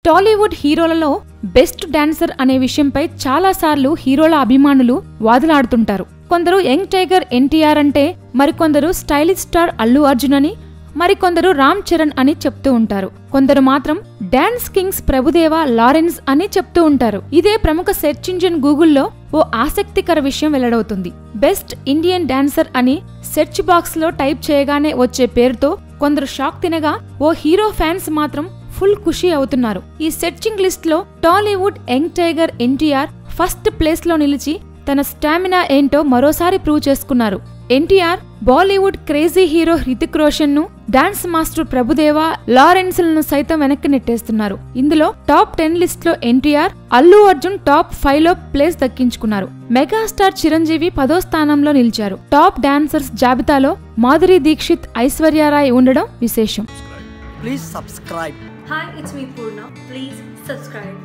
Tollywood హీరోలలో best dancer అనే విషయంపై చాలాసార్లు హీరోల అభిమానులు వాదులాడుతుంటారు కొందరు యంగ్ టైగర్ ఎన్టీఆర్ అంటే మరికొందరు స్టైలిష్ స్టార్ అల్లు అర్జున్ అని మరికొందరు రామ్ చరణ్ అని చెప్తూ ఉంటారు కొందరు మాత్రం డాన్స్ కింగ్స్ ప్రభుదేవ లారెన్స్ అని చెప్తూ ఉంటారు ఇదే ప్రముఖ సెర్చ్ ఇంజిన్ గూగుల్లో ఓ ఆసక్తికర విషయం వెల్లడవుతుంది బెస్ట్ ఇండియన్ డాన్సర్ అని సెర్చ్ బాక్స్ లో టైప్ చేయగానే వచ్చే పేరుతో కొందరు షాక్ తినగా ఓ హీరో ఫ్యాన్స్ మాత్రం ఫుల్ ఖుషి అవుతున్నారు ఈ సెర్చింగ్ లిస్ట్ లో Tollywood young tiger NTR first place లో నిలిచి తన స్టామినా ఏంటో మరోసారి ప్రూవ్ చేసుకున్నారు ఎన్టీఆర్ బాలీవుడ్ క్రేజీ హీరో హృతిక్ రోషన్ ను డాన్స్ మాస్టర్ ప్రభుదేవ లారెన్స్ లను సైతం వెనక్కి నెట్టేస్తున్నారు ఇందులో టాప్ టెన్ లిస్ట్ లో ఎన్టీఆర్ అల్లు అర్జున్ టాప్ ఫైవ్ లో ప్లేస్ దక్కించుకున్నారు మెగాస్టార్ చిరంజీవి పదో స్థానంలో నిలిచారు టాప్ డాన్సర్స్ జాబితాలో మాధురి దీక్షిత్ ఐశ్వర్యారాయ్ ఉండడం విశేషం Please subscribe. Hi, it's me Purna. Please subscribe.